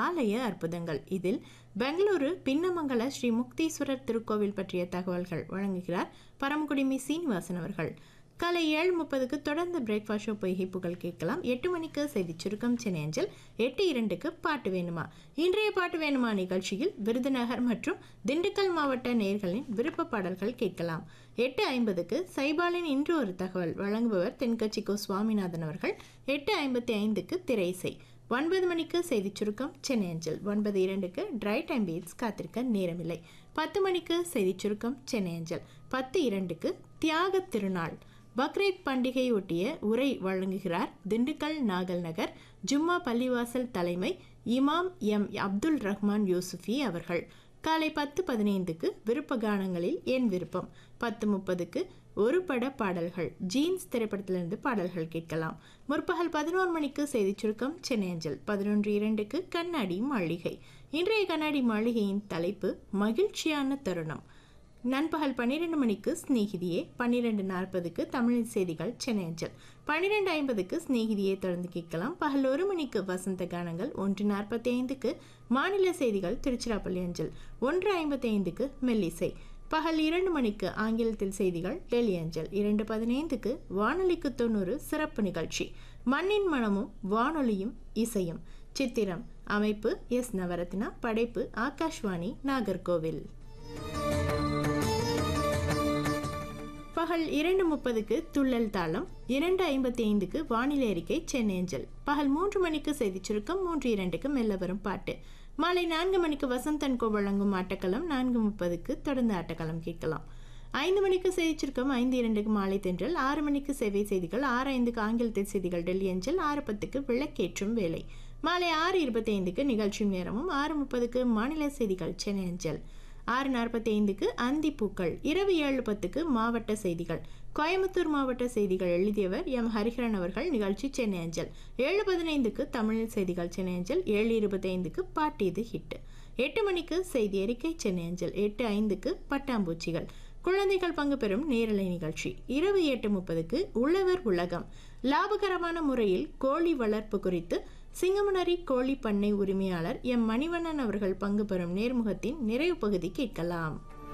ஆலய அற்புதங்கள் இதில் பெங்களூரு பின்னமங்கல ஸ்ரீ முக்தீஸ்வரர் திருக்கோவில் பற்றிய தகவல்கள் வழங்குகிறார் பரமக்குடி மி சீனிவாசன் அவர்கள் காலை ஏழு முப்பதுக்கு தொடர்ந்து பிரேக்ஃபாஸ்ட் ஷோ பொய்கை புகழ் கேட்கலாம் எட்டு மணிக்கு செய்தி சுருக்கம் சென்னை அஞ்சல் எட்டு இரண்டுக்கு பாட்டு வேணுமா இன்றைய பாட்டு வேணுமா நிகழ்ச்சியில் விருதுநகர் மற்றும் திண்டுக்கல் மாவட்ட நேர்களின் விருப்ப பாடல்கள் கேட்கலாம் எட்டு ஐம்பதுக்கு சைபாலின் இன்று ஒரு தகவல் வழங்குபவர் தென்கட்சி கோ சுவாமிநாதன் அவர்கள் எட்டு ஐம்பத்தி ஐந்துக்கு திரைசை ஒன்பது மணிக்கு செய்தி சுருக்கம் சென்னை அஞ்சல் ஒன்பது இரண்டுக்கு ட்ரை டைம் பீட்ஸ் காத்திருக்க நேரமில்லை பத்து மணிக்கு செய்தி சுருக்கம் சென்னை அஞ்சல் பத்து இரண்டுக்கு தியாக திருநாள் பக்ரீத் பண்டிகையொட்டிய உரை வழங்குகிறார் திண்டுக்கல் நாகல் நகர் ஜும்மா பள்ளிவாசல் தலைமை இமாம் எம் அப்துல் ரஹ்மான் யூசுஃபி அவர்கள் காலை பத்து பதினைந்துக்கு விருப்ப கானங்களில் என் விருப்பம் பத்து முப்பதுக்கு ஒரு பட பாடல்கள் ஜீன்ஸ் திரைப்படத்திலிருந்து பாடல்கள் கேட்கலாம் முற்பகல் பதினோரு மணிக்கு செய்தி சுருக்கம் சென்னை அஞ்சல் பதினொன்று இரண்டுக்கு கண்ணாடி மாளிகை இன்றைய கண்ணாடி மாளிகையின் தலைப்பு மகிழ்ச்சியான தருணம் நண்பகல் பன்னிரெண்டு மணிக்கு ஸ்நேகிதியே பன்னிரெண்டு நாற்பதுக்கு தமிழ் செய்திகள் சென்னை அஞ்சல் பன்னிரெண்டு ஐம்பதுக்கு ஸ்நேகிதியை தொடர்ந்து கேட்கலாம் பகல் ஒரு மணிக்கு வசந்த கானங்கள் ஒன்று நாற்பத்தி ஐந்துக்கு மாநில செய்திகள் திருச்சிராப்பள்ளி அஞ்சல் ஒன்று ஐம்பத்தி ஐந்துக்கு மெல்லிசை பகல் இரண்டு மணிக்கு ஆங்கிலத்தில் செய்திகள் டெல்லி அஞ்சல் இரண்டு பதினைந்துக்கு வானொலிக்கு தொண்ணூறு சிறப்பு நிகழ்ச்சி மண்ணின் மனமும் வானொலியும் இசையும் சித்திரம் அமைப்பு எஸ் நவரத்னா படைப்பு ஆகாஷ்வாணி நாகர்கோவில் பகல் இரண்டு முப்பதுக்கு துள்ளல் தாளம் இரண்டு ஐம்பத்தி ஐந்துக்கு வானிலை அறிக்கை சென்னை அஞ்சல் பகல் மூன்று மணிக்கு செய்தி சுருக்கம் மூன்று இரண்டுக்கு மெல்ல வரும் பாட்டு மாலை நான்கு மணிக்கு வசந்தன் கோ வழங்கும் ஆட்டக்களம் நான்கு முப்பதுக்கு தொடர்ந்து ஆட்டக்களம் கேட்கலாம் ஐந்து மணிக்கு செய்தி சுருக்கம் ஐந்து இரண்டுக்கு மாலை தென்றல் ஆறு மணிக்கு சேவை செய்திகள் ஆறு ஐந்துக்கு ஆங்கிலத்தில் செய்திகள் டெல்லி அஞ்சல் ஆறு பத்துக்கு விளக்கேற்றும் வேலை மாலை ஆறு இருபத்தி ஐந்துக்கு நிகழ்ச்சி நேரமும் ஆறு முப்பதுக்கு மாநில செய்திகள் சென்னை அஞ்சல் ஆறு நாற்பத்தி ஐந்துக்கு அந்தி பூக்கள் இரவு ஏழு பத்துக்கு மாவட்ட செய்திகள் கோயம்புத்தூர் மாவட்ட செய்திகள் எழுதியவர் எம் ஹரிஹரன் அவர்கள் நிகழ்ச்சி சென்னை அஞ்சல் ஏழு பதினைந்துக்கு தமிழ் செய்திகள் சென்னை அஞ்சல் ஏழு இருபத்தி ஐந்துக்கு பாட்டு இது ஹிட் எட்டு மணிக்கு செய்தி அறிக்கை சென்னை அஞ்சல் எட்டு ஐந்துக்கு பட்டாம்பூச்சிகள் குழந்தைகள் பங்கு பெறும் நேரலை நிகழ்ச்சி இரவு எட்டு முப்பதுக்கு உழவர் உலகம் லாபகரமான முறையில் கோழி வளர்ப்பு குறித்து சிங்கமனரி கோழி பண்ணை உரிமையாளர் எம் மணிவண்ணன் அவர்கள் பங்கு பெறும் நேர்முகத்தின் நிறைவு பகுதி கேட்கலாம்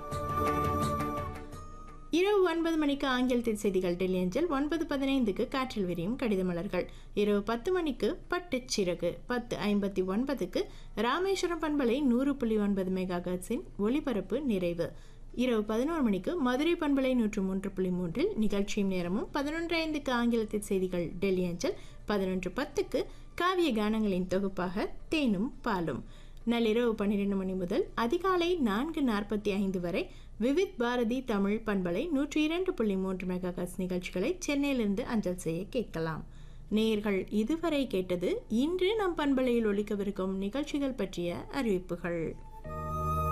இரவு ஒன்பது மணிக்கு ஆங்கிலத்தில் செய்திகள் டெல்லி அஞ்சல் ஒன்பது பதினைந்துக்கு காற்றில் விரியும் கடித மலர்கள் இரவு பத்து மணிக்கு பட்டுச் சிறகு பத்து ஐம்பத்தி ஒன்பதுக்கு ராமேஸ்வரம் பண்பலை நூறு புள்ளி ஒன்பது மெகா ஹெர்ட்ஸின் ஒளிபரப்பு நிறைவு இரவு பதினோரு மணிக்கு மதுரை பண்பலை நூற்று மூன்று புள்ளி மூன்றில் நிகழ்ச்சியும் நேரமும் பதினொன்று ஐந்துக்கு ஆங்கிலத்தில் செய்திகள் டெல்லி அஞ்சல் பதினொன்று பத்துக்கு காவிய கானங்களின் தொகுப்பாக தேனும் பாலும் நள்ளிரவு பன்னிரெண்டு மணி முதல் அதிகாலை நான்கு நாற்பத்தி ஐந்து வரை விவித் பாரதி தமிழ் பண்பலை நூற்றி இரண்டு புள்ளி மூன்று மெகாகஸ் நிகழ்ச்சிகளை சென்னையிலிருந்து அஞ்சல் செய்ய கேட்கலாம் நேயர்கள் இதுவரை கேட்டது இன்று நம் பண்பலையில் ஒழிக்கவிருக்கும் நிகழ்ச்சிகள் பற்றிய அறிவிப்புகள்